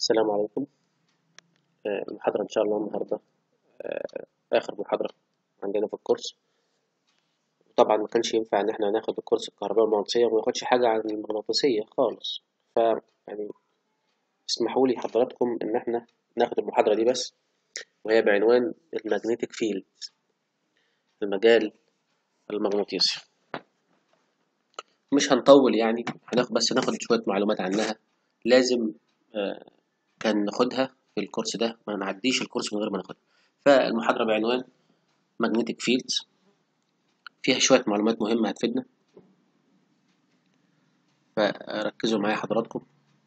السلام عليكم آه، المحاضرة إن شاء الله النهاردة آه، آخر محاضرة عندنا في الكورس طبعا ما كانش ينفع إن احنا ناخد الكورس الكهرباء المغناطيسية وما ناخدش حاجة عن المغناطيسية خالص ف يعني اسمحوا لي حضراتكم إن احنا ناخد المحاضرة دي بس وهي بعنوان المagnetic فيلد المجال المغناطيسي مش هنطول يعني هناخد بس ناخد شوية معلومات عنها لازم آه، كان ناخدها في الكورس ده ما نعديش الكورس من غير ما ناخدها فالمحاضرة بعنوان magnetic fields فيها شوية معلومات مهمة هتفيدنا فركزوا معايا حضراتكم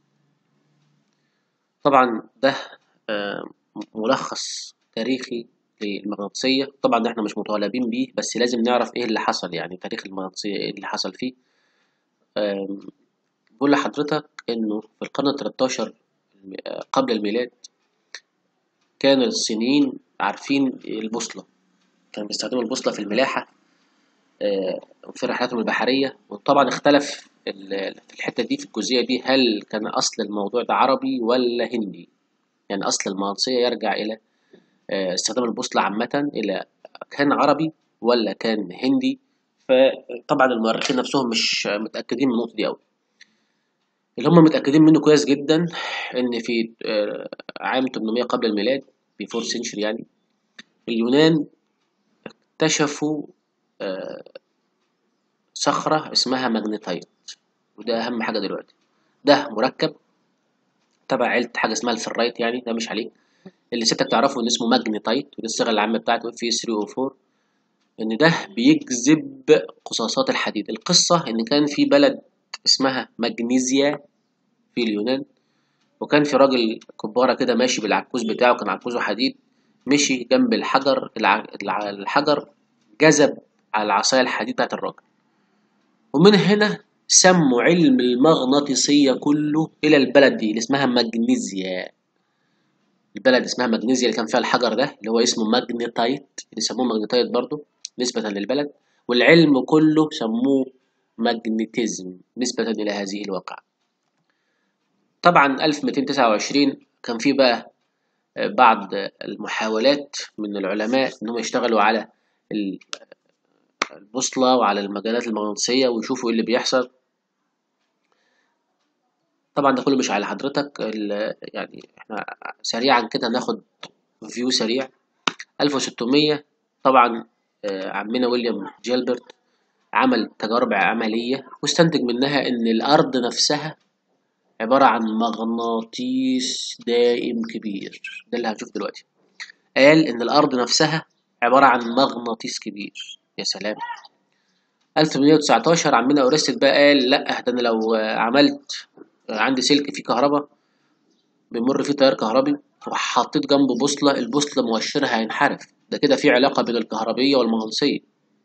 طبعا ده آه، ملخص تاريخي للمغناطيسية طبعا احنا مش مطالبين بيه بس لازم نعرف ايه اللي حصل يعني تاريخ المغناطيسية ايه اللي حصل فيه آم، بقول لحضرتك انه في القرن التلاتاشر قبل الميلاد كان الصينيين عارفين البوصلة كانوا بيستخدموا البوصلة في الملاحة آه، وفي رحلاتهم البحرية وطبعا اختلف ال- في الحتة دي في الجزئية دي هل كان أصل الموضوع ده عربي ولا هندي يعني أصل المغناطيسية يرجع إلى آه، استخدام البوصلة عامة إلى كان عربي ولا كان هندي فطبعا المؤرخين نفسهم مش متأكدين من النقطة دي أوي اللي هم متأكدين منه كويس جدا إن في آه، عام 800 قبل الميلاد بيفور سنشري يعني اليونان اكتشفوا آه، صخرة اسمها ماجنيتايت وده أهم حاجة دلوقتي ده مركب تبع عيلة حاجة اسمها الفرايت يعني ده مش عليه اللي ستك تعرفه إن اسمه ماجنيتايت ودي الصيغة العامة بتاعته اف 304 إن ده بيجذب قصاصات الحديد القصة إن كان في بلد اسمها مغنيزيا في اليونان وكان في راجل كبارة كده ماشي بالعكوز بتاعه كان عكوزه حديد مشي جنب الحجر الع- الع- الحجر جذب على العصاية الحديد بتاعت الراجل ومن هنا سموا علم المغناطيسية كله إلى البلد دي اللي اسمها مغنيزيا البلد اسمها مغنيزيا اللي كان فيها الحجر ده اللي هو اسمه ماجنيتايت اللي سموه ماجنيتايت برضه نسبة للبلد والعلم كله سموه ماجنتيزم نسبة إلى هذه الواقعة طبعا 1229 كان في بقى آه، بعض المحاولات من العلماء إنهم يشتغلوا على ال- البوصلة وعلى المجالات المغناطيسية ويشوفوا إيه اللي بيحصل طبعا ده كله مش على حضرتك ال- يعني احنا سريعا كده ناخد فيو سريع 1600 طبعا آه، عمنا ويليام جيلبرت عمل تجارب عملية واستنتج منها إن الأرض نفسها عبارة عن مغناطيس دائم كبير ده اللي هنشوف دلوقتي قال إن الأرض نفسها عبارة عن مغناطيس كبير يا سلام 1819 عمنا أورستد بقى قال لأ ده أنا لو آه، عملت آه، عندي سلك فيه كهرباء بيمر فيه تيار كهربي وحطيت جنبه بوصلة البوصلة مؤشرها هينحرف ده كده في علاقة بين الكهربية والمغناطيسية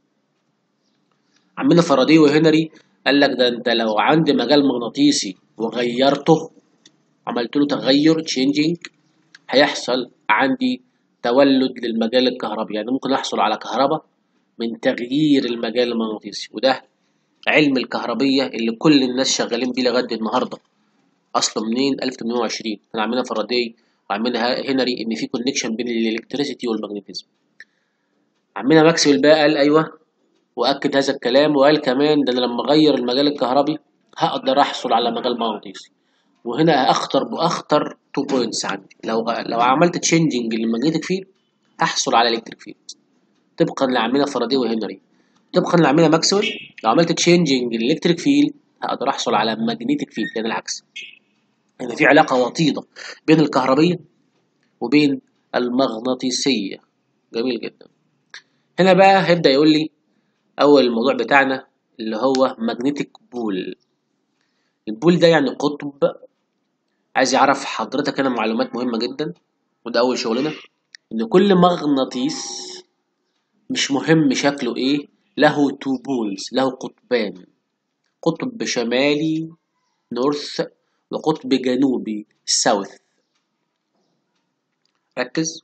عمنا فاراداي وهنري قال لك ده انت لو عندي مجال مغناطيسي وغيرته عملت له تغير تشينجينج هيحصل عندي تولد للمجال الكهربي يعني ممكن احصل على كهرباء من تغيير المجال المغناطيسي وده علم الكهربية اللي كل الناس شغالين بيه لغاية النهاردة اصله منين 1820 كان عمنا فاراداي وعمنا هنري ان في كونكشن بين الالكتريسيتي والمغناطيزم عمنا ماكسويل بقى قال ايوه واكد هذا الكلام وقال كمان ده انا لما اغير المجال الكهربي هقدر احصل على مجال مغناطيسي وهنا اخطر باخطر تو بوينتس عندي لو لو عملت تشينجنج للمagnetic فيلد هحصل على الكتريك فيلد طبقا لعمنا فاراداي وهنري طبقا لعمنا ماكسويل لو عملت تشينجنج للالكتريك فيلد هقدر احصل على ماجنتيك فيلد يعني العكس يعني في علاقه وطيده بين الكهربيه وبين المغناطيسيه جميل جدا هنا بقى هيبدا يقول لي اول الموضوع بتاعنا اللي هو ماجنتيك بول البول ده يعني قطب عايز يعرف حضرتك هنا معلومات مهمه جدا وده اول شغلنا ان كل مغناطيس مش مهم شكله ايه له تو بولز له قطبان قطب شمالي نورث وقطب جنوبي ساوث ركز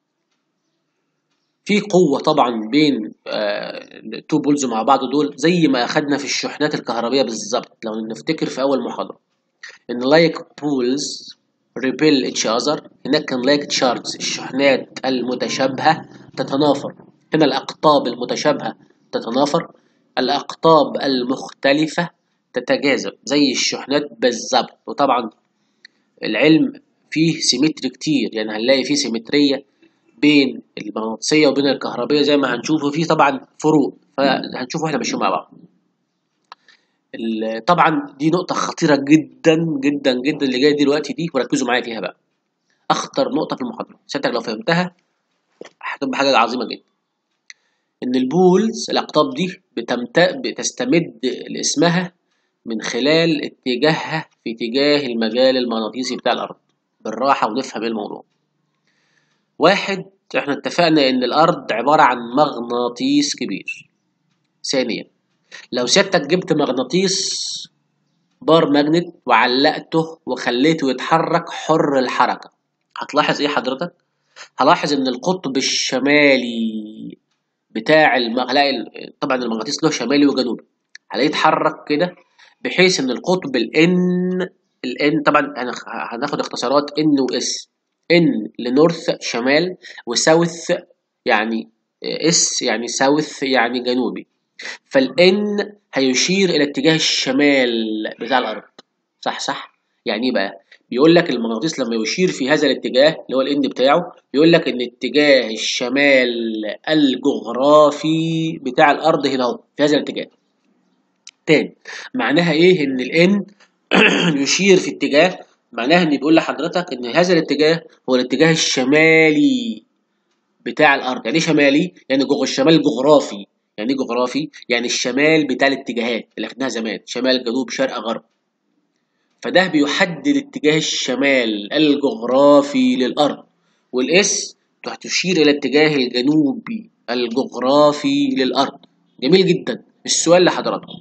في قوة طبعا بين تو بولز مع بعض دول زي ما أخدنا في الشحنات الكهربية بالظبط لو نفتكر في أول محاضرة إن لايك بولز repel each other هناك كان like charges الشحنات المتشابهة تتنافر هنا الأقطاب المتشابهة تتنافر الأقطاب المختلفة تتجاذب زي الشحنات بالظبط وطبعا العلم فيه سيمتري كتير يعني هنلاقي فيه سيمترية بين المغناطيسية وبين الكهربية زي ما هنشوفه فيه طبعا فروق فهنشوفه واحنا ماشيين مع بعض ال- طبعا دي نقطة خطيرة جدا جدا جدا اللي جاية دلوقتي دي وركزوا معايا فيها بقى أخطر نقطة في المحاضرة سيادتك لو فهمتها هتبقى حاجة عظيمة جدا إن البولز الأقطاب دي بتمت... بتستمد اسمها من خلال اتجاهها في اتجاه المجال المغناطيسي بتاع الأرض بالراحة ونفهم إيه الموضوع واحد احنا اتفقنا ان الارض عبارة عن مغناطيس كبير ثانيا لو سيادتك جبت مغناطيس بار ماجنت وعلقته وخليته يتحرك حر الحركة هتلاحظ ايه حضرتك هلاحظ ان القطب الشمالي بتاع الم... هلاقي ال- طبعا المغناطيس له شمالي وجنوبي هلاقيه يتحرك كده بحيث ان القطب الان الان طبعا هنخ- هناخد اختصارات ان واس ان لنورث شمال وساوث يعني اس يعني ساوث يعني جنوبي فالان هيشير الى اتجاه الشمال بتاع الارض صح صح يعني ايه بقى بيقول لك المغناطيس لما يشير في هذا الاتجاه اللي هو الان بتاعه بيقول لك ان اتجاه الشمال الجغرافي بتاع الارض هنا اهو في هذا الاتجاه تاني معناها ايه ان الان يشير في اتجاه معناها ان بيقول لحضرتك ان هذا الاتجاه هو الاتجاه الشمالي بتاع الارض يعني ايه شمالي يعني جغ الشمال الجغرافي يعني ايه جغرافي يعني الشمال بتاع الاتجاهات اللي خدناها زمان شمال جنوب شرق غرب فده بيحدد اتجاه الشمال الجغرافي للارض والاس تشير الى الاتجاه الجنوبي الجغرافي للارض جميل جدا السؤال لحضراتكم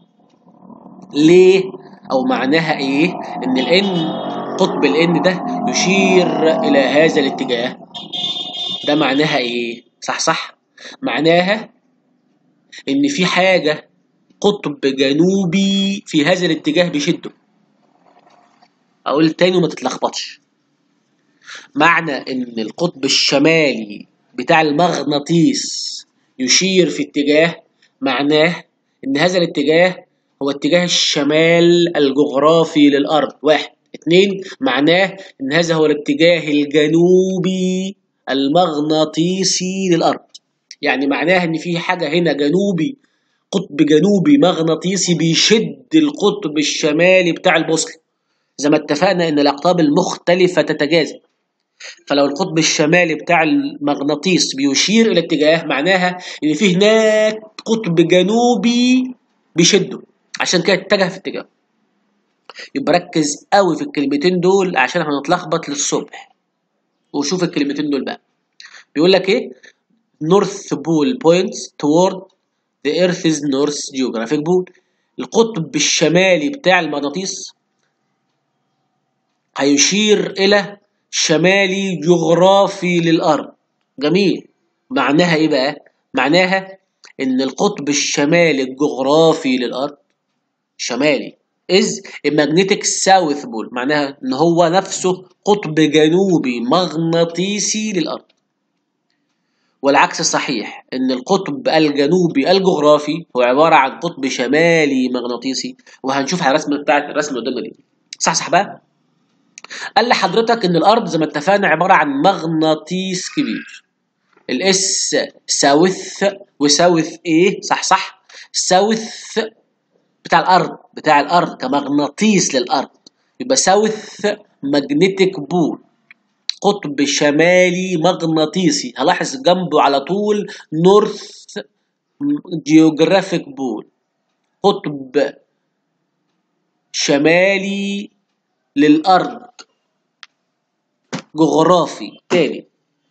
ليه او معناها ايه ان الان قطب الان ده يشير الى هذا الاتجاه ده معناها ايه صح صح معناها ان في حاجه قطب جنوبي في هذا الاتجاه بيشده اقول تاني وما تتلخبطش معنى ان القطب الشمالي بتاع المغناطيس يشير في اتجاه معناه ان هذا الاتجاه هو اتجاه الشمال الجغرافي للارض واحد اتنين معناه ان هذا هو الاتجاه الجنوبي المغناطيسي للارض يعني معناها ان في حاجه هنا جنوبي قطب جنوبي مغناطيسي بيشد القطب الشمالي بتاع البوصله زي ما اتفقنا ان الاقطاب المختلفه تتجاذب فلو القطب الشمالي بتاع المغناطيس بيشير الى اتجاه معناها ان في هناك قطب جنوبي بيشده عشان كده اتجه في اتجاه يبقى ركز قوي في الكلمتين دول عشان هنتلخبط للصبح وشوف الكلمتين دول بقى بيقول لك ايه north pole points toward the earth's north geographic pole القطب الشمالي بتاع المغناطيس هيشير الى شمالي جغرافي للارض جميل معناها ايه بقى معناها ان القطب الشمالي الجغرافي للارض شمالي is a magnetic south pole معناها ان هو نفسه قطب جنوبي مغناطيسي للارض والعكس صحيح ان القطب الجنوبي الجغرافي هو عباره عن قطب شمالي مغناطيسي وهنشوف على الرسمه بتاعت الرسمه اللي قدامنا دي صح صح بقى قال لحضرتك ان الارض زي ما اتفقنا عباره عن مغناطيس كبير الاس ساوث وساوث ايه صح صح ساوث بتاع الارض بتاع الارض كمغناطيس للارض يبقى ساوث ماجنتيك بول قطب شمالي مغناطيسي هلاحظ جنبه على طول نورث جيوغرافيك بول قطب شمالي للأرض جغرافي تاني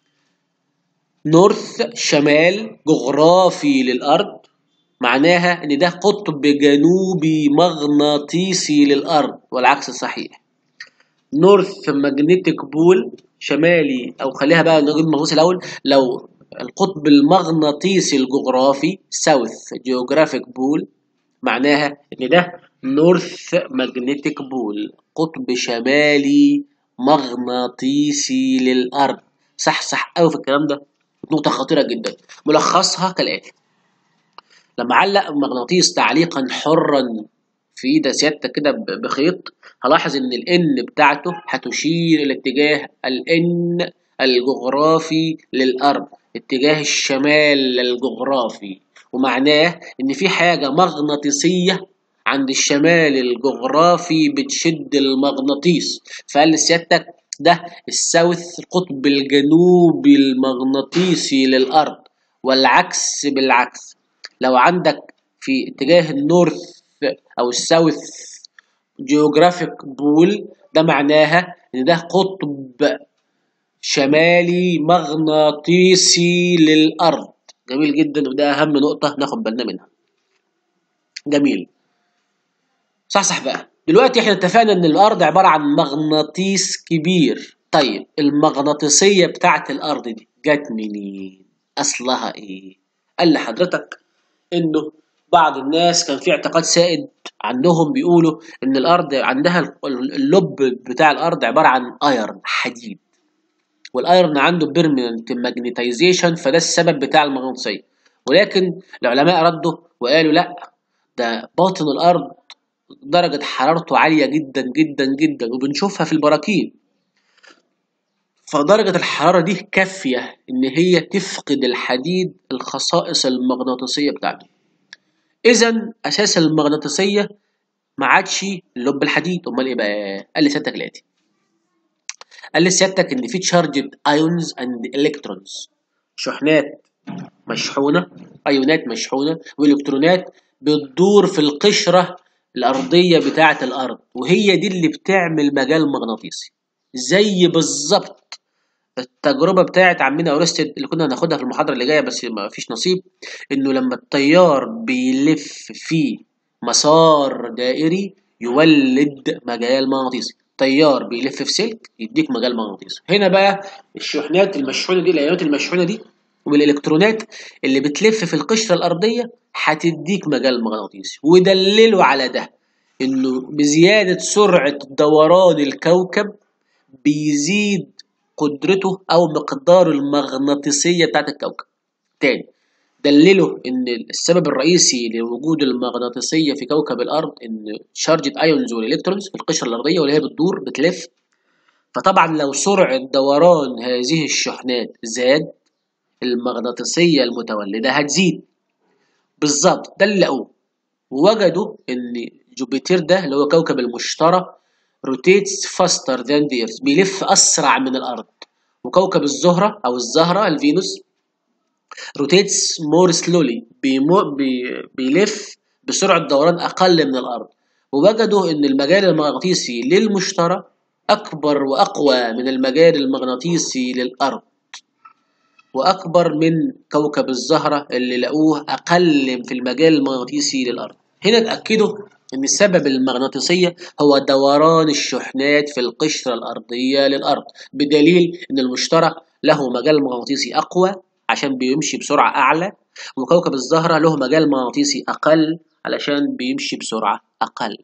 نورث شمال جغرافي للأرض معناها إن ده قطب جنوبي مغناطيسي للأرض والعكس صحيح نورث ماجنتيك بول شمالي أو خليها بقى نجيب المغناطيس الأول لو القطب المغناطيسي الجغرافي ساوث جيوغرافيك بول معناها إن ده نورث ماجنتيك بول قطب شمالي مغناطيسي للأرض صح صح قوي في الكلام ده نقطة خطيرة جدا ملخصها كالآتي لما علق مغناطيس تعليقا حرا في ايد سيادتك كده ب- بخيط هلاحظ ان الان بتاعته هتشير الى اتجاه الان الجغرافي للارض اتجاه الشمال الجغرافي ومعناه ان في حاجه مغناطيسيه عند الشمال الجغرافي بتشد المغناطيس فقال لسيادتك ده الساوث القطب الجنوبي المغناطيسي للارض والعكس بالعكس لو عندك في اتجاه النورث او الساوث جيوغرافيك بول ده معناها ان ده قطب شمالي مغناطيسي للارض جميل جدا وده اهم نقطه ناخد بالنا منها جميل صح صح بقى دلوقتي احنا اتفقنا ان الارض عباره عن مغناطيس كبير طيب المغناطيسيه بتاعت الارض دي جت منين اصلها ايه قال لحضرتك انه بعض الناس كان في اعتقاد سائد عندهم بيقولوا ان الارض عندها اللب بتاع الارض عباره عن ايرن حديد والايرن عنده بيرمننت ماجنتيزيشن فده السبب بتاع المغناطيسيه ولكن العلماء ردوا وقالوا لا ده باطن الارض درجه حرارته عاليه جدا جدا جدا وبنشوفها في البراكين فدرجة الحرارة دي كافية إن هي تفقد الحديد الخصائص المغناطيسية بتاعته. إذا أساس المغناطيسية ما عادش لب الحديد، أمال إيه بقى؟ قال لي سيادتك الآتي. قال لي سيادتك إن في تشارجد ايونز اند الكترونز شحنات مشحونة ايونات مشحونة والكترونات بتدور في القشرة الأرضية بتاعة الأرض وهي دي اللي بتعمل مجال مغناطيسي زي بالظبط التجربة بتاعت عمنا أورستد اللي كنا هناخدها في المحاضرة اللي جاية بس ما فيش نصيب إنه لما التيار بيلف في مسار دائري يولد مجال مغناطيسي تيار بيلف في سلك يديك مجال مغناطيسي هنا بقى الشحنات المشحونة دي الأيونات المشحونة دي والإلكترونات اللي بتلف في القشرة الأرضية هتديك مجال مغناطيسي ودللوا على ده إنه بزيادة سرعة دوران الكوكب بيزيد قدرته او مقدار المغناطيسيه بتاعت الكوكب تاني دللوا ان السبب الرئيسي لوجود المغناطيسيه في كوكب الارض ان شارجة ايونز والالكترونز في القشره الارضيه واللي هي بتدور بتلف فطبعا لو سرعه دوران هذه الشحنات زاد المغناطيسيه المتولده هتزيد بالظبط ده اللي لقوه ووجدوا ان جوبيتر ده اللي هو كوكب المشتري روتيتس فاستر ذان ذا ايرث بيلف اسرع من الارض وكوكب الزهره او الزهره الفينوس روتيتس مور سلولي بيمو بي بيلف بسرعه دوران اقل من الارض ووجدوا ان المجال المغناطيسي للمشتري اكبر واقوى من المجال المغناطيسي للارض واكبر من كوكب الزهره اللي لقوه اقل في المجال المغناطيسي للارض هنا اتاكدوا ان السبب المغناطيسية هو دوران الشحنات في القشرة الأرضية للأرض بدليل ان المشتري له مجال مغناطيسي أقوى عشان بيمشي بسرعة أعلى وكوكب الزهرة له مجال مغناطيسي أقل علشان بيمشي بسرعة أقل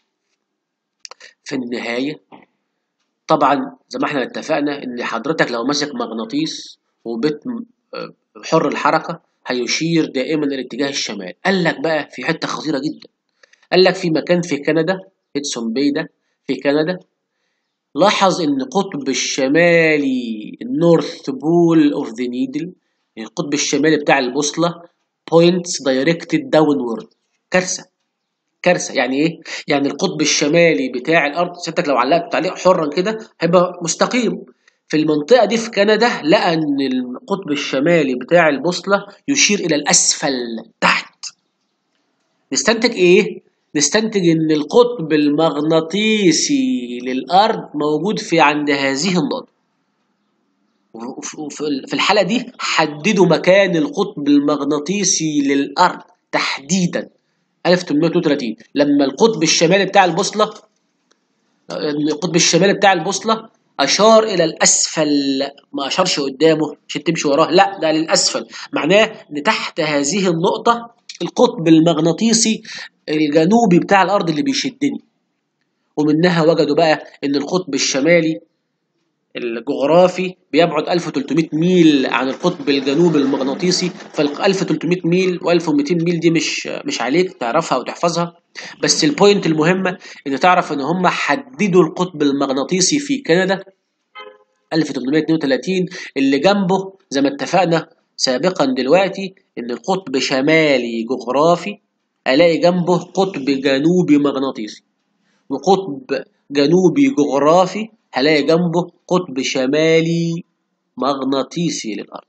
في النهاية طبعا زي ما احنا اتفقنا ان حضرتك لو ماسك مغناطيس وبت حر الحركة هيشير دائما الى اتجاه الشمال قال لك بقى في حتة خطيرة جدا قال لك في مكان في كندا هيدسون باي ده في كندا لاحظ ان القطب الشمالي النورث بول اوف ذا نيدل القطب الشمالي بتاع البوصله بوينتس دايركتد داونورد كارثه كارثه يعني ايه يعني القطب الشمالي بتاع الارض سيادتك لو علقت تعليق حرا كده هيبقى مستقيم في المنطقة دي في كندا لقى إن القطب الشمالي بتاع البوصلة يشير إلى الأسفل تحت نستنتج إيه؟ نستنتج ان القطب المغناطيسي للارض موجود في عند هذه النقطه وفي الحاله دي حددوا مكان القطب المغناطيسي للارض تحديدا 1832 لما القطب الشمالي بتاع البوصله القطب الشمالي بتاع البوصله اشار الى الاسفل ما اشارش قدامه عشان تمشي وراه لا ده للاسفل معناه ان تحت هذه النقطه القطب المغناطيسي الجنوبي بتاع الارض اللي بيشدني ومنها وجدوا بقى ان القطب الشمالي الجغرافي بيبعد 1300 ميل عن القطب الجنوبي المغناطيسي فال 1300 ميل و1200 ميل دي مش مش عليك تعرفها وتحفظها بس البوينت المهمه ان تعرف ان هم حددوا القطب المغناطيسي في كندا 1832 اللي جنبه زي ما اتفقنا سابقا دلوقتي ان القطب شمالي جغرافي الاقي جنبه قطب جنوبي مغناطيسي وقطب جنوبي جغرافي هلاقي جنبه قطب شمالي مغناطيسي للأرض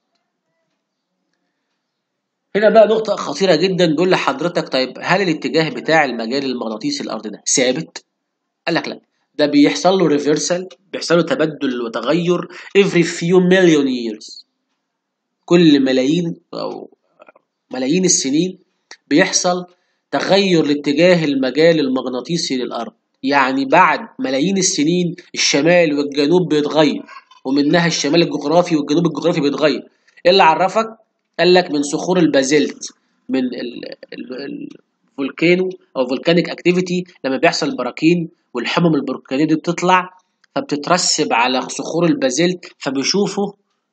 هنا بقى نقطة خطيرة جدا بيقول لحضرتك طيب هل الاتجاه بتاع المجال المغناطيسي الأرض ده ثابت؟ قال لك لا ده بيحصل له ريفرسال بيحصل له تبدل وتغير every few million years كل ملايين أو ملايين السنين بيحصل تغير لاتجاه المجال المغناطيسي للأرض يعني بعد ملايين السنين الشمال والجنوب بيتغير ومنها الشمال الجغرافي والجنوب الجغرافي بيتغير ايه اللي عرفك قال لك من صخور البازلت من الفولكانو او فولكانيك اكتيفيتي لما بيحصل براكين والحمم البركانيه دي بتطلع فبتترسب على صخور البازلت فبيشوفوا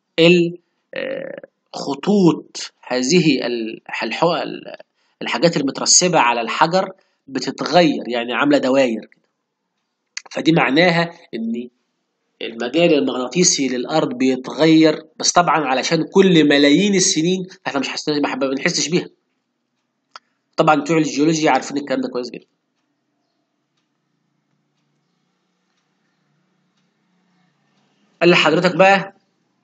خطوط هذه الحاجات المترسبه على الحجر بتتغير يعني عامله دواير فدي معناها ان المجال المغناطيسي للارض بيتغير بس طبعا علشان كل ملايين السنين احنا مش حاسين ما بنحسش بيها طبعا بتوع الجيولوجيا عارفين الكلام ده كويس جدا قال لحضرتك بقى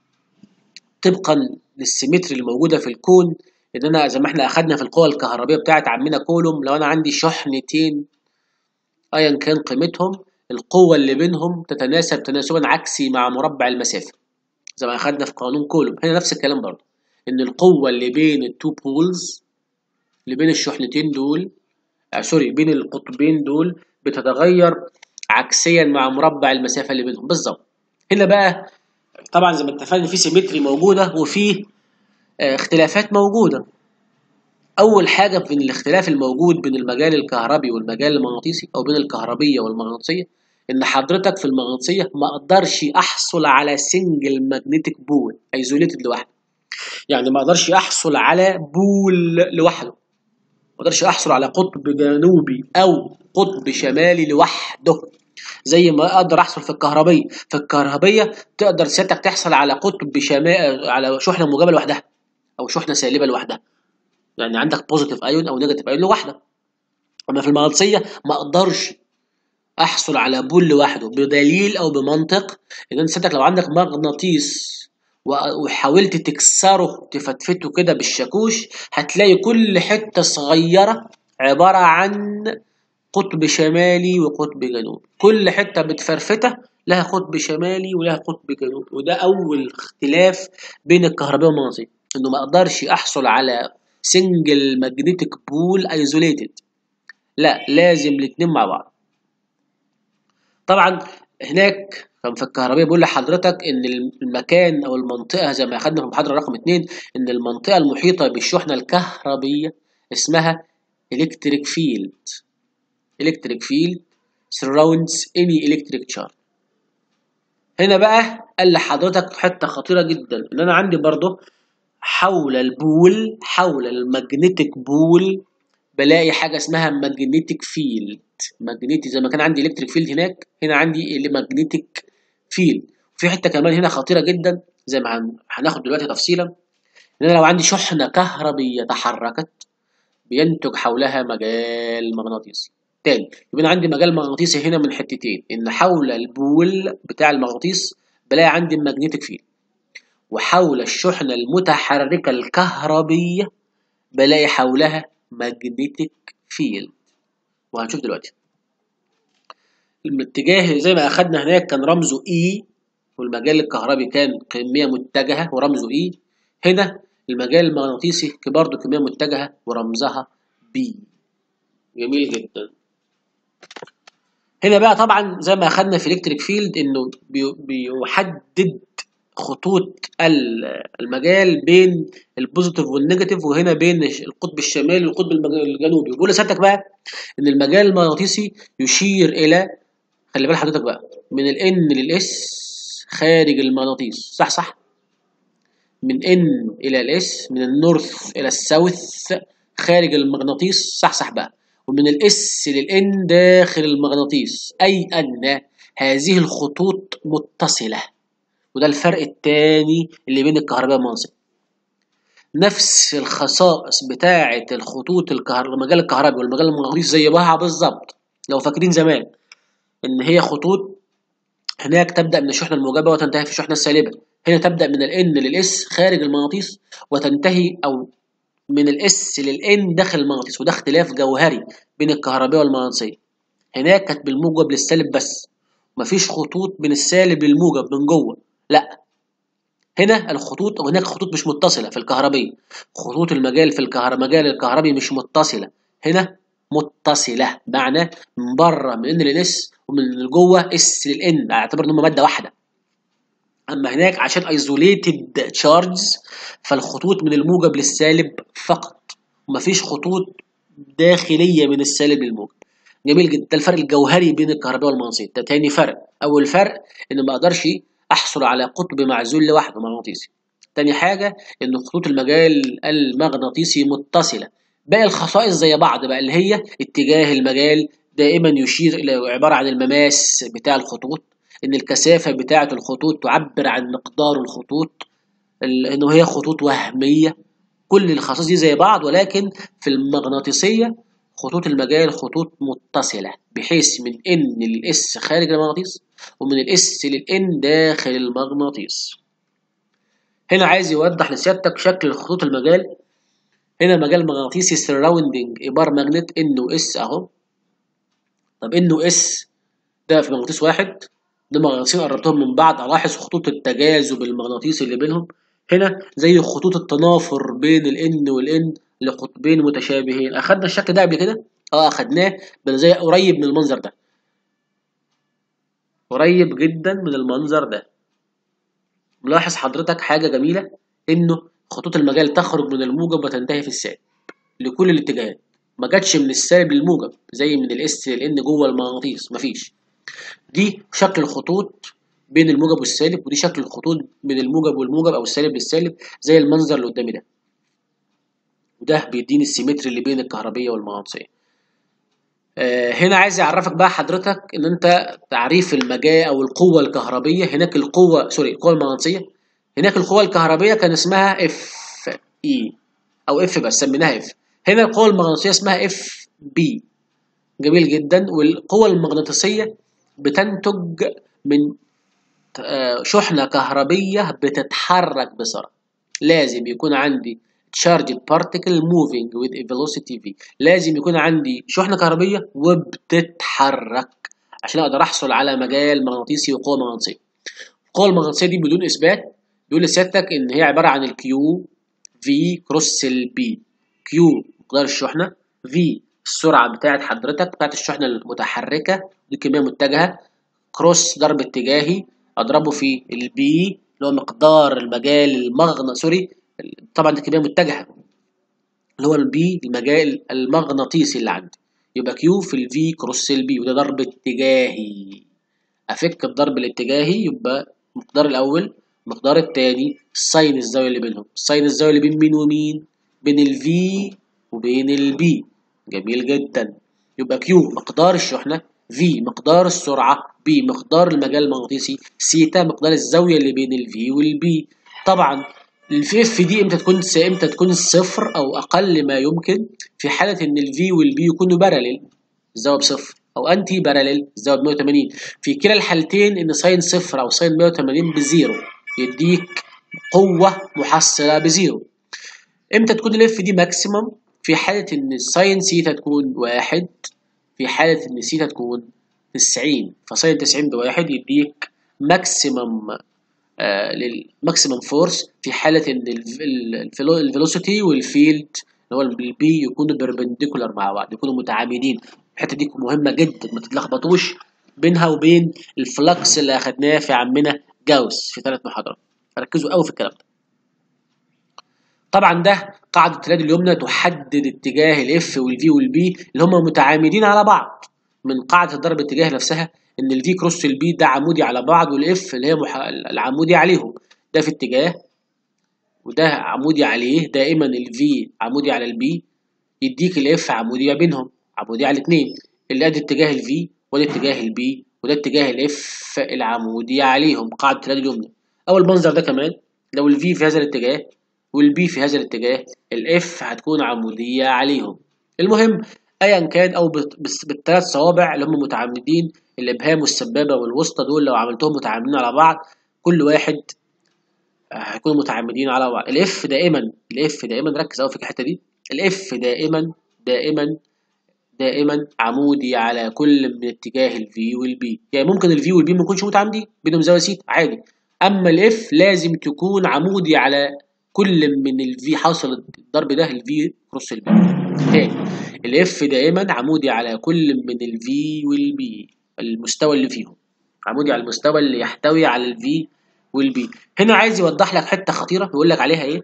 طبقا للسيمتري الموجوده في الكون ان انا زي ما احنا اخدنا في القوى الكهربيه بتاعت عمنا كولوم لو انا عندي شحنتين ايا كان قيمتهم القوه اللي بينهم تتناسب تناسبا عكسي مع مربع المسافه زي ما اخدنا في قانون كولوم هنا نفس الكلام برضه ان القوه اللي بين التو بولز اللي بين الشحنتين دول آه سوري بين القطبين دول بتتغير عكسيا مع مربع المسافه اللي بينهم بالظبط هنا بقى طبعا زي ما اتفقنا في سيمتري موجوده وفي اختلافات موجودة أول حاجة بين الاختلاف الموجود بين المجال الكهربي والمجال المغناطيسي أو بين الكهربية والمغناطيسية إن حضرتك في المغناطيسية ما أقدرش أحصل على سنجل ماجنتيك بول ايزوليتد لوحده يعني ما أقدرش أحصل على بول لوحده ما أقدرش أحصل على قطب جنوبي أو قطب شمالي لوحده زي ما اقدر احصل في الكهربيه في الكهربيه تقدر سيادتك تحصل على قطب شمال على شحنه موجبه لوحدها او شحنه سالبه لوحدها يعني عندك بوزيتيف ايون او نيجاتيف ايون لوحده اما في المغناطيسيه ما اقدرش احصل على بول لوحده بدليل او بمنطق ان انت سيادتك لو عندك مغناطيس وحاولت تكسره تفتفته كده بالشاكوش هتلاقي كل حته صغيره عباره عن قطب شمالي وقطب جنوبي كل حته متفرفته لها قطب شمالي ولها قطب جنوبي وده اول اختلاف بين الكهرباء والمغناطيسيه انه ما اقدرش احصل على سنجل ماجنتيك بول ايزوليتد لا لازم الاثنين مع بعض طبعا هناك كان في الكهربية بيقول لحضرتك ان المكان او المنطقة زي ما اخدنا في المحاضرة رقم اتنين ان المنطقة المحيطة بالشحنة الكهربية اسمها electric field electric field surrounds any electric charge هنا بقى قال لحضرتك حته خطيره جدا ان انا عندي برضه حول البول حول المagnetic بول بلاقي حاجه اسمها magnetic field magnetic زي ما كان عندي electric field هناك هنا عندي magnetic field في حته كمان هنا خطيره جدا زي ما هناخد دلوقتي تفصيلا ان انا لو عندي شحنه كهربيه تحركت بينتج حولها مجال مغناطيسي تاني يبقى انا عندي مجال مغناطيسي هنا من حتتين ان حول البول بتاع المغناطيس بلاقي عندي المagnetic فيلد وحول الشحنة المتحركة الكهربية بلاقي حولها magnetic فيلد وهنشوف دلوقتي الاتجاه زي ما اخدنا هناك كان رمزه E والمجال الكهربي كان كمية متجهة ورمزه E هنا المجال المغناطيسي برضه كمية متجهة ورمزها B جميل جدا هنا بقى طبعا زي ما اخدنا في الكتريك فيلد انه بيحدد خطوط المجال بين البوزيتيف والنيجاتيف وهنا بين القطب الشمالي والقطب الجنوبي بيقول لسيادتك بقى ان المجال المغناطيسي يشير الى خلي بال حضرتك بقى من الان للاس خارج المغناطيس صح صح من ان الى الاس من النورث الى الساوث خارج المغناطيس صح صح بقى ومن الاس للان داخل المغناطيس اي ان هذه الخطوط متصله وده الفرق الثاني اللي بين الكهرباء والمناصب نفس الخصائص بتاعة الخطوط الكهر... المجال الكهربي والمجال المغناطيسي زي بعض بالظبط لو فاكرين زمان ان هي خطوط هناك تبدأ من الشحنة الموجبة وتنتهي في الشحنة السالبة هنا تبدأ من ال N لل S خارج المغناطيس وتنتهي أو من ال S لل N داخل المغناطيس وده اختلاف جوهري بين الكهربية والمغناطيسية هناك كانت بالموجب للسالب بس مفيش خطوط من السالب للموجب من جوه لا هنا الخطوط وهناك خطوط مش متصلة في الكهربية خطوط المجال في الكهرباء مجال الكهربي مش متصلة هنا متصلة معنى من بره من ان للاس ومن جوه اس للان اعتبر ان هم مادة واحدة اما هناك عشان ايزوليتد تشارجز فالخطوط من الموجب للسالب فقط ومفيش خطوط داخلية من السالب للموجب جميل جدا ده الفرق الجوهري بين الكهرباء والمغناطيسية ده تاني فرق اول فرق ان ما اقدرش احصل على قطب معزول لوحده مغناطيسي تاني حاجة ان خطوط المجال المغناطيسي متصلة باقي الخصائص زي بعض بقى اللي هي اتجاه المجال دائما يشير الى عبارة عن المماس بتاع الخطوط ان الكثافة بتاعة الخطوط تعبر عن مقدار الخطوط انه هي خطوط وهمية كل الخصائص دي زي بعض ولكن في المغناطيسية خطوط المجال خطوط متصلة بحيث من ان للاس خارج المغناطيس ومن الاس للان داخل المغناطيس هنا عايز يوضح لسيادتك شكل خطوط المجال هنا مجال مغناطيسي سراوندينج ابار ماجنت انه اس اهو طب انه اس ده في مغناطيس واحد ده مغناطيسين قربتهم من بعض الاحظ خطوط التجاذب المغناطيسي اللي بينهم هنا زي خطوط التنافر بين الان والان لقطبين متشابهين اخدنا الشكل ده قبل كده اه اخدناه زي قريب من المنظر ده قريب جدا من المنظر ده ملاحظ حضرتك حاجه جميله انه خطوط المجال تخرج من الموجب وتنتهي في السالب لكل الاتجاهات ما جاتش من السالب للموجب زي من الاس للان جوه المغناطيس مفيش دي شكل الخطوط بين الموجب والسالب ودي شكل الخطوط بين الموجب والموجب او السالب للسالب زي المنظر اللي قدامي ده وده بيديني السيمتري اللي بين الكهربية والمغناطيسية آه هنا عايز اعرفك بقى حضرتك ان انت تعريف المجال او القوة الكهربية هناك القوة سوري القوة المغناطيسية هناك القوة الكهربية كان اسمها اف اي او اف بس سميناها اف هنا القوة المغناطيسية اسمها اف بي جميل جدا والقوة المغناطيسية بتنتج من شحنة كهربية بتتحرك بسرعة لازم يكون عندي charged particle moving with a velocity v لازم يكون عندي شحنة كهربية وبتتحرك عشان اقدر احصل على مجال مغناطيسي وقوة مغناطيسية القوة المغناطيسية دي بدون اثبات بيقول لسيادتك ان هي عبارة عن الكيو في كروس البي كيو مقدار الشحنة في السرعة بتاعت حضرتك بتاعت الشحنة المتحركة دي كمية متجهة كروس ضرب اتجاهي اضربه في البي اللي هو مقدار المجال المغنى سوري طبعا دي كميه متجهه اللي هو البي المجال المغناطيسي اللي عندي يبقى كيو في الفي كروس البي وده ضرب اتجاهي افك الضرب الاتجاهي يبقى المقدار الاول المقدار الثاني الساين الزاويه اللي بينهم الساين الزاويه اللي بين مين ومين بين الفي وبين البي جميل جدا يبقى كيو مقدار الشحنه في مقدار السرعة بي مقدار المجال المغناطيسي سيتا مقدار الزاوية اللي بين الفي والبي طبعا الفي اف دي امتى تكون امتى تكون صفر او اقل ما يمكن في حالة ان الفي والبي يكونوا باراليل الزاوية بصفر او انتي باراليل الزاوية ب 180 في كلا الحالتين ان ساين صفر او ساين 180 بزيرو يديك قوة محصلة بزيرو امتى تكون الاف دي ماكسيمم في حالة ان الساين سيتا تكون واحد في حالة إن سيتا تكون 90 فساين 90 بواحد يديك ماكسيمم آه للماكسيمم فورس في حالة إن الفيلوسيتي والفيلد اللي هو البي يكونوا بيربنديكولار مع بعض يكونوا متعامدين الحتة دي مهمة جدا ما تتلخبطوش بينها وبين الفلكس اللي أخدناه في عمنا جاوس في ثلاث محاضرات ركزوا قوي في الكلام ده طبعا ده قاعدة اليد اليمنى تحدد اتجاه الاف والفي والبي اللي هم متعامدين على بعض من قاعدة الضرب الاتجاه نفسها ان الفي كروس البي ده عمودي على بعض والاف اللي هي مح... العمودي عليهم ده في اتجاه وده عمودي عليه دائما الفي عمودي على البي يديك الاف عمودية بينهم عمودية على الاثنين اللي ادي اتجاه الفي وده اتجاه البي وده اتجاه الاف العمودية عليهم قاعدة ثلاثة جملة او المنظر ده كمان لو الفي في هذا الاتجاه والبي في هذا الاتجاه الاف هتكون عمودية عليهم المهم ايا كان او بالثلاث صوابع اللي هم متعامدين الابهام والسبابة والوسطى دول لو عملتهم متعامدين على بعض كل واحد هيكونوا متعامدين على بعض الاف دائما الاف دائما ركز قوي في الحته دي الاف دائما دائما دائما عمودي على كل من اتجاه الفي والبي يعني ممكن الفي والبي ما يكونش متعامدين بينهم زاويه سيتا عادي اما الاف لازم تكون عمودي على كل من الفي حاصل الضرب ده الفي كروس البي تاني الاف دائما عمودي على كل من الفي والبي المستوى اللي فيهم عمودي على المستوى اللي يحتوي على الفي والبي هنا عايز يوضح لك حته خطيره بيقول لك عليها ايه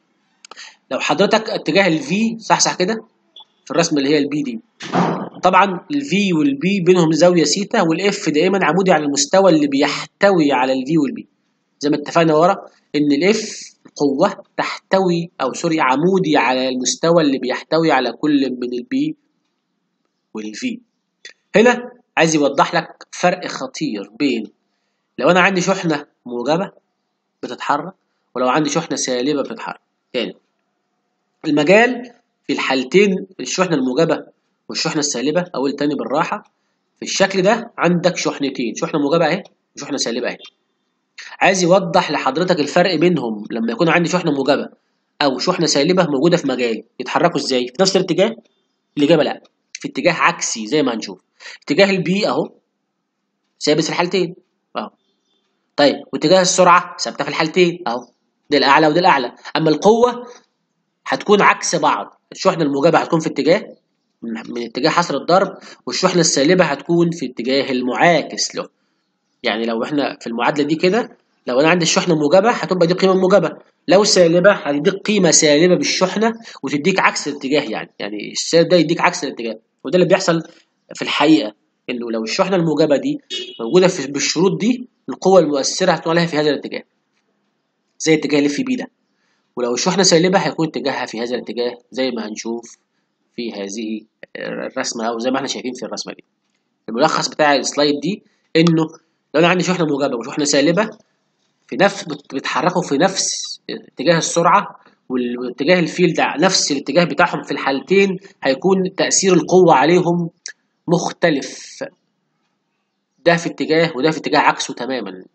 لو حضرتك اتجاه الفي صح صح كده في الرسمه اللي هي البي دي طبعا الفي والبي بينهم زاويه سيتا والاف دائما عمودي على المستوى اللي بيحتوي على الفي والبي زي ما اتفقنا ورا ان الاف قوه تحتوي او سوري عمودي على المستوى اللي بيحتوي على كل من البي والفي هنا عايز يوضح لك فرق خطير بين لو انا عندي شحنه موجبه بتتحرك ولو عندي شحنه سالبه بتتحرك تاني المجال في الحالتين الشحنه الموجبه والشحنه السالبه اقول تاني بالراحه في الشكل ده عندك شحنتين شحنه موجبه اهي وشحنه سالبه اهي عايز يوضح لحضرتك الفرق بينهم لما يكون عندي شحنه موجبه او شحنه سالبه موجوده في مجال يتحركوا ازاي في نفس الاتجاه الاجابه لا في اتجاه عكسي زي ما هنشوف اتجاه البي اهو ثابت في الحالتين اهو طيب واتجاه السرعه ثابته في الحالتين اهو ده الاعلى وده الاعلى اما القوه هتكون عكس بعض الشحنه الموجبه هتكون في اتجاه من اتجاه حصر الضرب والشحنه السالبه هتكون في اتجاه المعاكس له يعني لو احنا في المعادله دي كده لو انا عندي الشحنه موجبه هتبقى دي قيمه موجبه لو سالبه هتديك قيمه سالبه بالشحنه وتديك عكس الاتجاه يعني يعني السالب ده يديك عكس الاتجاه وده اللي بيحصل في الحقيقه انه لو الشحنه الموجبه دي موجوده في بالشروط دي القوه المؤثره هتكون عليها في هذا الاتجاه زي اتجاه الاف بي ده ولو الشحنه سالبه هيكون اتجاهها في هذا الاتجاه زي ما هنشوف في هذه الرسمه او زي ما احنا شايفين في الرسمه دي الملخص بتاع السلايد دي انه لو انا عندي شحنه موجبه وشحنه سالبه في نفس بيتحركوا في نفس اتجاه السرعه والاتجاه الفيلد نفس الاتجاه بتاعهم في الحالتين هيكون تاثير القوه عليهم مختلف ده في اتجاه وده في اتجاه عكسه تماما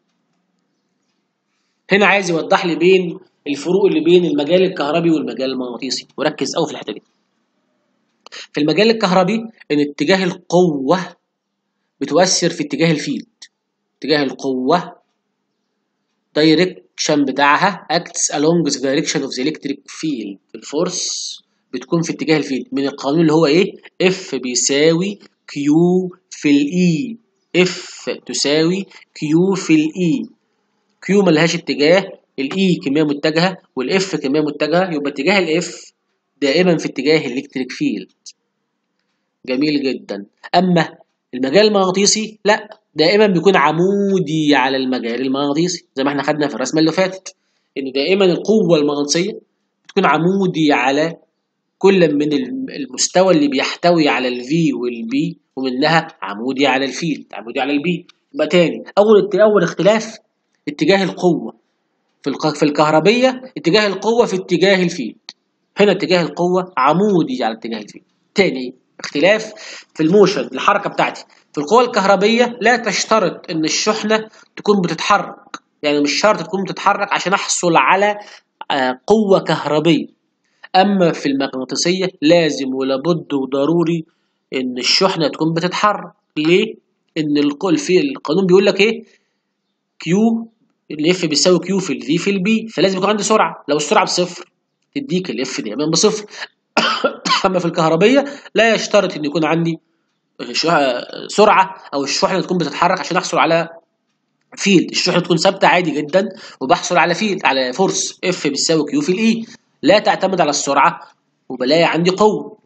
هنا عايز يوضح لي بين الفروق اللي بين المجال الكهربي والمجال المغناطيسي وركز قوي في الحته دي في المجال الكهربي ان اتجاه القوه بتؤثر في اتجاه الفيلد اتجاه القوه دايركشن بتاعها acts along the direction of the electric field الفورس بتكون في اتجاه الفيلد من القانون اللي هو ايه F بيساوي Q في الاي F تساوي Q في الاي Q ملهاش اتجاه الاي كميه متجهه والاف كميه متجهه يبقى اتجاه الاف دائما في اتجاه الالكتريك فيلد جميل جدا اما المجال المغناطيسي لا دائما بيكون عمودي على المجال المغناطيسي زي ما احنا خدنا في الرسمه اللي فاتت ان دائما القوه المغناطيسيه بتكون عمودي على كل من المستوى اللي بيحتوي على الفي والبي ومنها عمودي على الفيلد عمودي على البي يبقى تاني اول اول اختلاف اتجاه القوه في في الكهربيه اتجاه القوه في اتجاه الفيلد هنا اتجاه القوه عمودي على اتجاه الفيلد تاني اختلاف في الموشن الحركه بتاعتي في القوة الكهربية لا تشترط ان الشحنة تكون بتتحرك يعني مش شرط تكون بتتحرك عشان احصل على قوة كهربية اما في المغناطيسية لازم ولابد وضروري ان الشحنة تكون بتتحرك ليه؟ ان القانون بيقول لك ايه؟ كيو الاف بيساوي كيو في الفي في البي فلازم يكون عندي سرعة لو السرعة بصفر تديك الاف دايما بصفر اما في الكهربية لا يشترط ان يكون عندي سرعه او الشحنه تكون بتتحرك عشان احصل على فيلد الشحنه تكون ثابته عادي جدا وبحصل على فيلد على فورس اف بتساوي كيو في الاي لا تعتمد على السرعه وبلاقي عندي قوه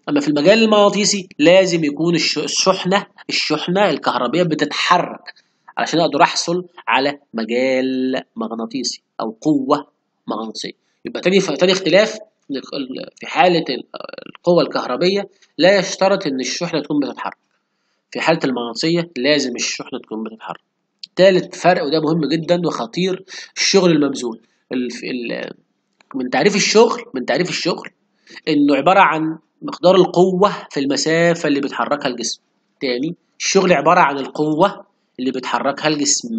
اما في المجال المغناطيسي لازم يكون الش- الشحنه الشحنه الكهربيه بتتحرك علشان اقدر احصل على مجال مغناطيسي او قوه مغناطيسيه يبقى تاني تاني اختلاف إن ال- ال- في حاله ال- القوه الكهربيه لا يشترط ان الشحنه تكون بتتحرك في حاله المغناطيسيه لازم الشحنه تكون بتتحرك تالت فرق وده مهم جدا وخطير الشغل المبذول الف- ال- من تعريف الشغل من تعريف الشغل انه عباره عن مقدار القوه في المسافه اللي بيتحركها الجسم تاني الشغل عباره عن القوه اللي بيتحركها الجسم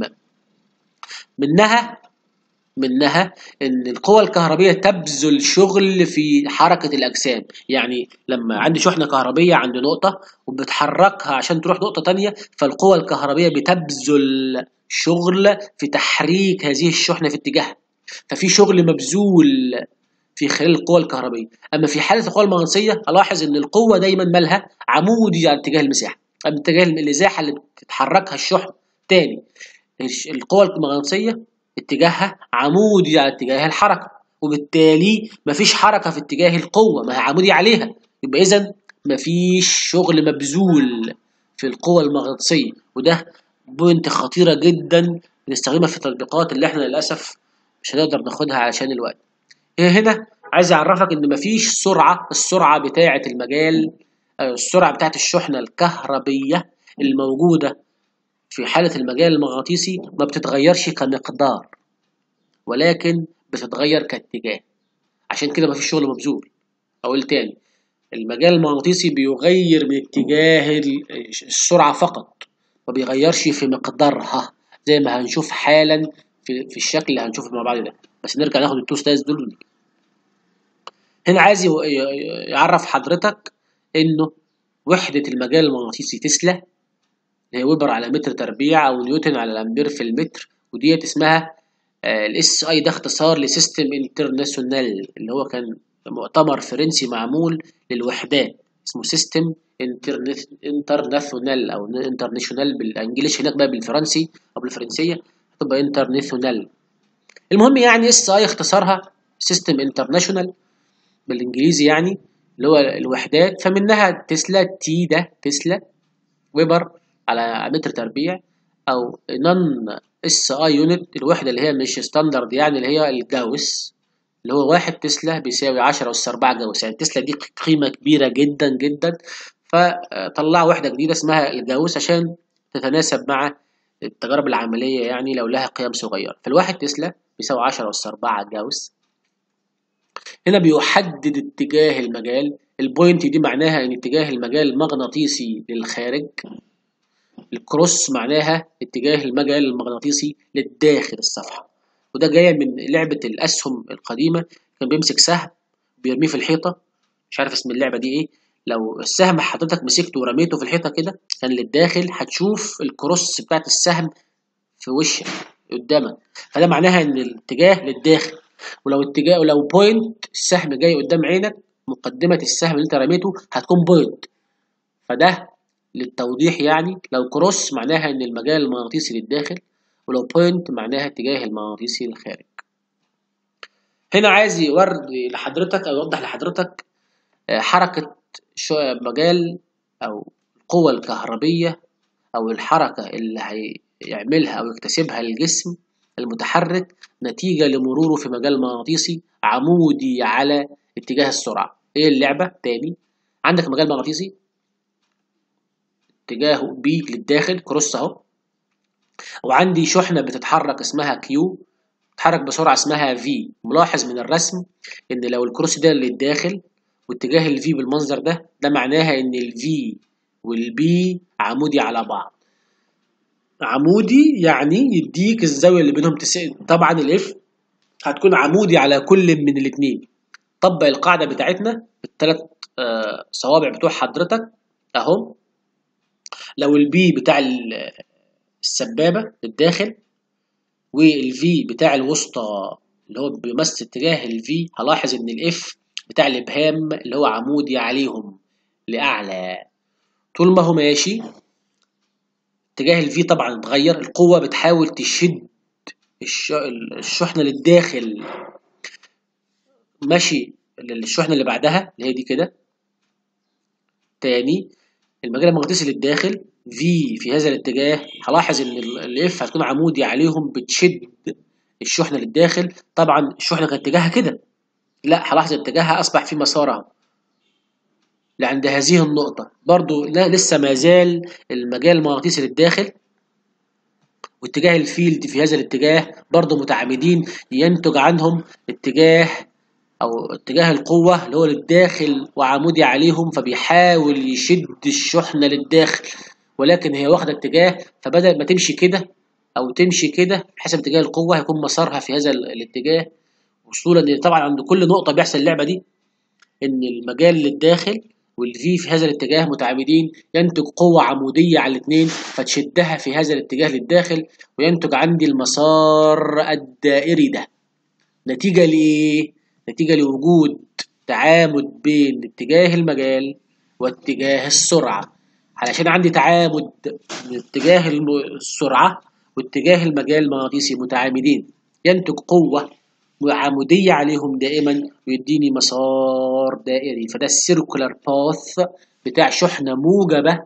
منها منها ان القوى الكهربيه تبذل شغل في حركه الاجسام يعني لما عندي شحنه كهربيه عند نقطه وبتحركها عشان تروح نقطه تانية فالقوى الكهربيه بتبذل شغل في تحريك هذه الشحنه في اتجاهها ففي شغل مبذول في خلال القوى الكهربيه اما في حاله القوى المغناطيسيه الاحظ ان القوه دايما مالها عمودي على اتجاه المساحه أما اتجاه الازاحه اللي بتتحركها الشحنه تاني الش- القوى المغناطيسيه اتجاهها عمودي على اتجاه الحركه وبالتالي مفيش حركه في اتجاه القوه ما هي عمودي عليها يبقى اذا مفيش شغل مبذول في القوى المغناطيسيه وده بوينت خطيره جدا بنستخدمها في التطبيقات اللي احنا للاسف مش هنقدر ناخدها علشان الوقت هي هنا عايز اعرفك ان مفيش سرعه السرعه بتاعه المجال آه، السرعه بتاعه الشحنه الكهربيه الموجوده في حاله المجال المغناطيسي ما بتتغيرش كمقدار ولكن بتتغير كاتجاه عشان كده مفيش شغل مبذول اقول تاني المجال المغناطيسي بيغير من اتجاه ال- السرعه فقط ما بيغيرش في مقدارها زي ما هنشوف حالا في, في الشكل اللي هنشوفه مع بعض ده بس نرجع ناخد التو ستايلز دول ونيجي. هنا عايز يو- ي- يعرف حضرتك انه وحدة المجال المغناطيسي تسلا اللي هي ويبر على متر تربيع او نيوتن على الامبير في المتر وديت اسمها الاس اي ده اختصار لسيستم انترناسيونال اللي هو كان مؤتمر فرنسي معمول للوحدات اسمه سيستم انترناسيونال او انترناشونال بالانجليش هناك بقى بالفرنسي او بالفرنسيه هتبقى انترناسيونال المهم يعني اس اي اختصارها سيستم انترناشونال بالانجليزي يعني اللي هو الوحدات فمنها تسلا تي ده تسلا ويبر على متر تربيع او نون اس اي يونت الوحده اللي هي مش ستاندرد يعني اللي هي الجاوس اللي هو واحد تسلا بيساوي 10 أس 4 جاوس يعني تسلا دي قيمة كبيرة جدا جدا فطلعوا وحدة جديدة اسمها الجاوس عشان تتناسب مع التجارب العملية يعني لو لها قيم صغيرة فالواحد تسلا بيساوي 10 أس 4 جاوس هنا بيحدد اتجاه المجال البوينت دي معناها ان اتجاه المجال المغناطيسي للخارج الكروس معناها اتجاه المجال المغناطيسي للداخل الصفحة وده جاية من لعبة الأسهم القديمة كان بيمسك سهم بيرميه في الحيطة مش عارف اسم اللعبة دي ايه لو السهم حضرتك مسكته ورميته في الحيطة كده كان للداخل هتشوف الكروس بتاعت السهم في وشك قدامك فده معناها ان الاتجاه للداخل ولو اتجاه ولو بوينت السهم جاي قدام عينك مقدمة السهم اللي انت رميته هتكون بوينت فده للتوضيح يعني لو كروس معناها ان المجال المغناطيسي للداخل ولو بوينت معناها اتجاه المغناطيسي للخارج هنا عايز يوري لحضرتك او يوضح لحضرتك حركة مجال او القوة الكهربية او الحركة اللي هيعملها او يكتسبها الجسم المتحرك نتيجة لمروره في مجال مغناطيسي عمودي على اتجاه السرعة ايه اللعبة تاني عندك مجال مغناطيسي اتجاهه بي للداخل كروس اهو وعندي شحنة بتتحرك اسمها كيو بتتحرك بسرعة اسمها في ملاحظ من الرسم ان لو الكروس ده للداخل واتجاه الفي بالمنظر ده ده معناها ان الفي والبي عمودي على بعض عمودي يعني يديك الزاوية اللي بينهم تسعين طبعا الاف هتكون عمودي على كل من الاتنين طبق القاعدة بتاعتنا الثلاث آه صوابع بتوع حضرتك اهم لو البي بتاع السبابة للداخل والفي بتاع الوسطى اللي هو بيمثل اتجاه الفي هلاحظ ان الاف بتاع الابهام اللي هو عمودي عليهم لاعلى طول ما هو ماشي اتجاه الفي طبعا اتغير القوة بتحاول تشد الشحنة للداخل ماشي الشحنة اللي بعدها اللي هي دي كده تاني المجال المغناطيسي للداخل في في هذا الاتجاه هلاحظ ان الاف هتكون عمودي عليهم بتشد الشحنه للداخل طبعا الشحنه كان اتجاهها كده لا هلاحظ اتجاهها اصبح في مسارها لعند هذه النقطة برضو لا لسه ما زال المجال المغناطيسي للداخل واتجاه الفيلد في هذا الاتجاه برضو متعامدين ينتج عنهم اتجاه او اتجاه القوة اللي هو للداخل وعمودي عليهم فبيحاول يشد الشحنة للداخل ولكن هي واخدة اتجاه فبدل ما تمشي كده او تمشي كده حسب اتجاه القوة هيكون مسارها في هذا الاتجاه وصولا طبعا عند كل نقطة بيحصل اللعبة دي ان المجال للداخل والفي في هذا الاتجاه متعامدين ينتج قوة عمودية على الاثنين فتشدها في هذا الاتجاه للداخل وينتج عندي المسار الدائري ده نتيجة لإيه؟ نتيجة لوجود تعامد بين اتجاه المجال واتجاه السرعة علشان عندي تعامد من اتجاه السرعة واتجاه المجال المغناطيسي متعامدين ينتج قوة عمودية عليهم دائما ويديني مسار دائري فده السيركولار باث بتاع شحنة موجبة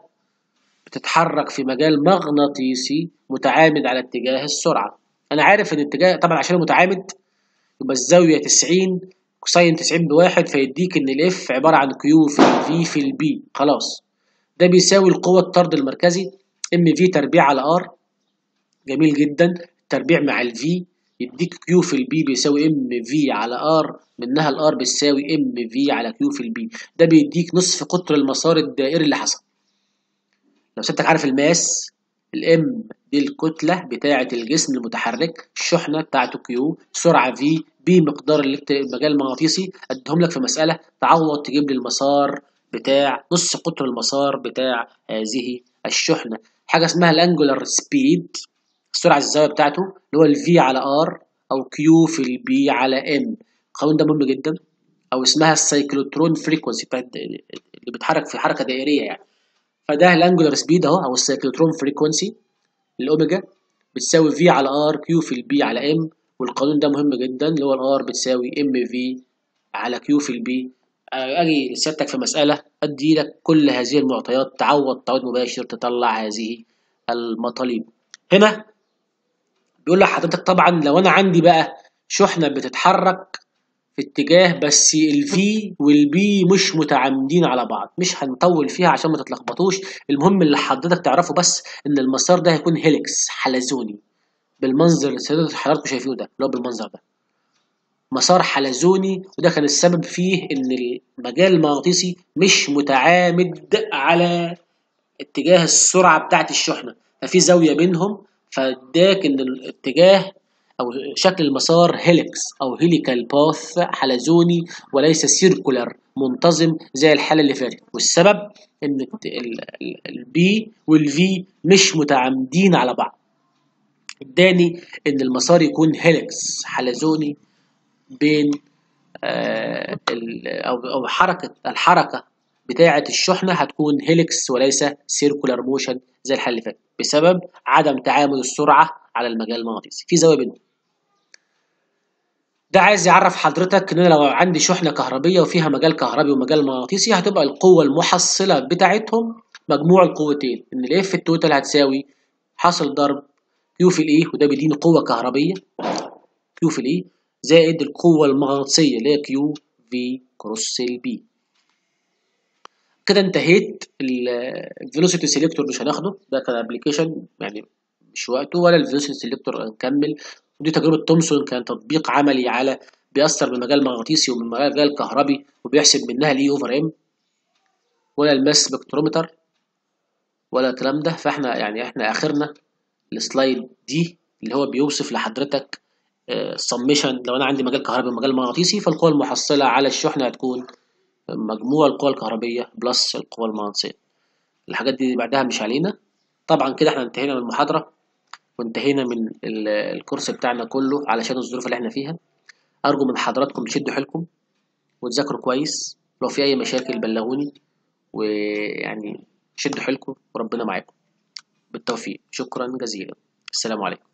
بتتحرك في مجال مغناطيسي متعامد على اتجاه السرعة أنا عارف إن اتجاه طبعا عشان متعامد يبقى الزاوية 90 كوساين 90 بواحد فيديك إن الإف عبارة عن كيو في الفي في البي خلاص ده بيساوي القوة الطرد المركزي ام في تربيع على ار جميل جدا التربيع مع الفي يديك كيو في البي بيساوي ام في على ار منها الار بتساوي ام في على كيو في البي ده بيديك نصف قطر المسار الدائري اللي حصل لو سبتك عارف الماس الام دي الكتلة بتاعة الجسم المتحرك الشحنة بتاعته كيو سرعة في بي مقدار المجال المغناطيسي اديهم لك في مسألة تعوض تجيب لي المسار بتاع نص قطر المسار بتاع هذه الشحنة حاجة اسمها الانجولار سبيد السرعة الزاوية بتاعته اللي هو الفي على ار او كيو في البي على ام القانون ده مهم جدا او اسمها السايكلوترون فريكونسي بتاعت اللي بيتحرك في حركة دائرية يعني فده الانجولار سبيد اهو او السايكلوترون فريكونسي الاوميجا بتساوي في على ار كيو في البي على ام والقانون ده مهم جدا اللي هو الار بتساوي ام في على كيو في البي اجي لسيادتك في مساله ادي لك كل هذه المعطيات تعوض تعويض مباشر تطلع هذه المطالب هنا بيقول لحضرتك طبعا لو انا عندي بقى شحنه بتتحرك في اتجاه بس الفي والبي مش متعامدين على بعض مش هنطول فيها عشان ما تتلخبطوش المهم اللي حضرتك تعرفه بس ان المسار ده هيكون هيليكس حلزوني بالمنظر اللي حضراتكم شايفينه ده اللي هو بالمنظر ده مسار حلزوني وده كان السبب فيه ان المجال المغناطيسي مش متعامد على اتجاه السرعه بتاعت الشحنه ففي زاويه بينهم فاداك ان الاتجاه او شكل المسار هيليكس او هيليكال باث حلزوني وليس سيركولار منتظم زي الحاله اللي فاتت والسبب ان البي والفي مش متعامدين على بعض اداني ان المسار يكون هيليكس حلزوني بين آه او او حركه الحركه بتاعه الشحنه هتكون هيليكس وليس سيركولار موشن زي الحل اللي فات بسبب عدم تعامد السرعه على المجال المغناطيسي في زاويه بينهم ده عايز يعرف حضرتك ان انا لو عندي شحنه كهربيه وفيها مجال كهربي ومجال مغناطيسي هتبقى القوه المحصله بتاعتهم مجموع القوتين ان الاف التوتال هتساوي حاصل ضرب كيو في الاي وده بيديني قوه كهربيه كيو في الاي زائد القوة المغناطيسية اللي هي كيو في كروس البي كده انتهيت الفيلوسيتي سيلكتور مش هناخده ده كان ابلكيشن يعني مش وقته ولا الفيلوسيتي سيلكتور هنكمل ودي تجربة تومسون كان تطبيق عملي على بيأثر بمجال مغناطيسي ومن مجال كهربي وبيحسب منها الاي اوفر ام ولا الماس سبكترومتر ولا الكلام ده فاحنا يعني احنا اخرنا السلايد دي اللي هو بيوصف لحضرتك السميشن لو انا عندي مجال كهربي ومجال مغناطيسي فالقوة المحصلة على الشحنة هتكون مجموع القوى الكهربية بلس القوى المغناطيسية الحاجات دي بعدها مش علينا طبعا كده احنا انتهينا من المحاضرة وانتهينا من الكورس بتاعنا كله علشان الظروف اللي احنا فيها ارجو من حضراتكم تشدوا حيلكم وتذاكروا كويس لو في اي مشاكل بلغوني ويعني شدوا حيلكم وربنا معاكم بالتوفيق شكرا جزيلا السلام عليكم